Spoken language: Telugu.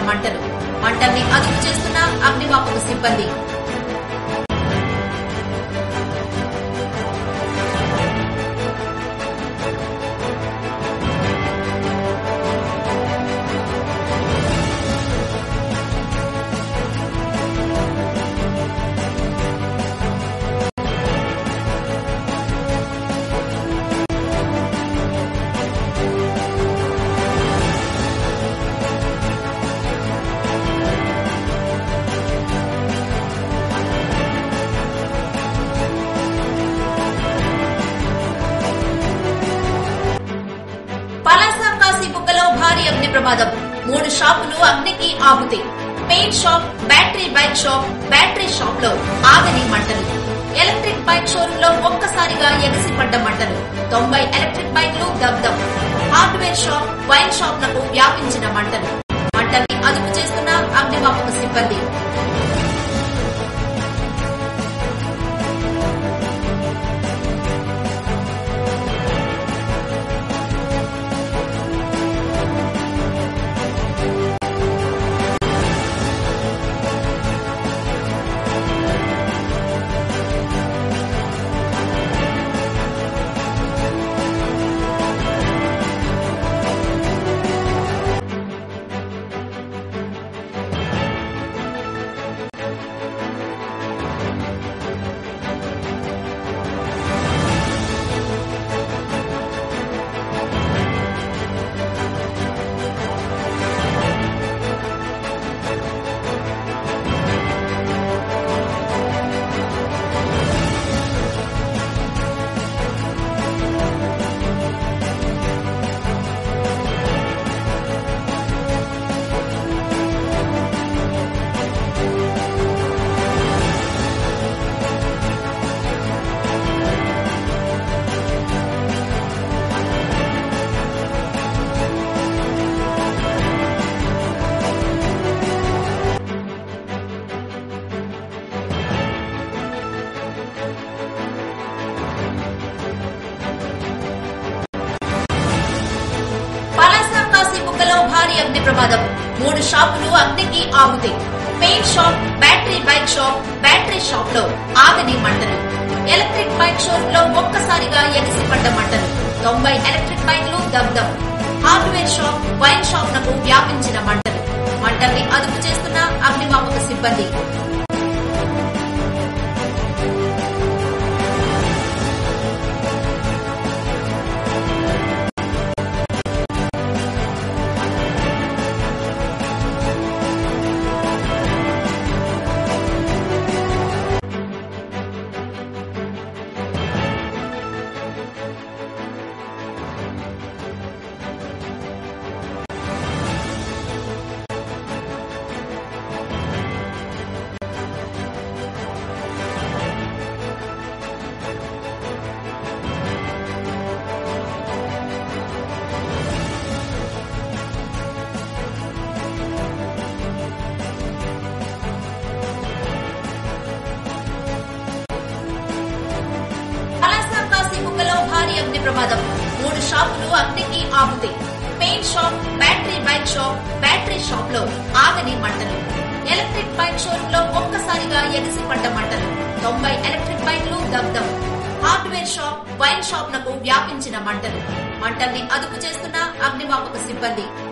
మంటలు మంటల్ని అదుపు చేస్తున్న అగ్నిమాపక సిబ్బంది పలాస కాశీబుగ్గలో భారీ అగ్ని ప్రమాదం మూడు షాపులు అగ్నికి ఆహుతి paint shop battery bike shop battery shop లో ఆగని మంటలు ఎలక్ట్రిక్ బైక్ షోరూమ్ లో ఒక్కసారిగా ఎగసిపడ్డ మంటలు తొంభై ఎలక్ట్రిక్ బైక్లు దగ్ధం హార్డ్వేర్ షాప్ వైన్ షాప్ లకు వ్యాపించిన మంటలు మంటల్ని అదుపు చేస్తున్న అగ్నిమాపక సిబ్బంది పలాస కాశీబుగ్గలో భారీ అగ్ని ప్రమాదం మూడు షాపులు అగ్నికి ఆహుతి paint shop battery bike shop battery shop లో ఆగని మంటలు ఎలక్ట్రిక్ బైక్ షోరూమ్ లో ఒక్కసారిగా ఎగసిపడ్డ మంటలు తొంభై ఎలక్ట్రిక్ బైక్లు దగ్ధం హార్డ్వేర్ షాప్ వైన్ షాప్ లకు వ్యాపించిన మంటలు మంటల్ని అదుపు చేస్తున్న అగ్నిమాపక సిబ్బంది పలాస కాశీబుగ్గలో భారీ అగ్ని ప్రమాదం మూడు షాపులు అగ్నికి ఆహుతి paint shop battery bike shop battery shop లో ఆగని మంటలు ఎలక్ట్రిక్ బైక్ షోరూమ్ లో ఒక్కసారిగా ఎగసిపడ్డ మంటలు తొంభై ఎలక్ట్రిక్ బైక్లు దగ్ధం హార్డ్వేర్ షాప్ వైన్ షాప్ లకు వ్యాపించిన మంటలు మంటల్ని అదుపు చేస్తున్న అగ్నిమాపక సిబ్బంది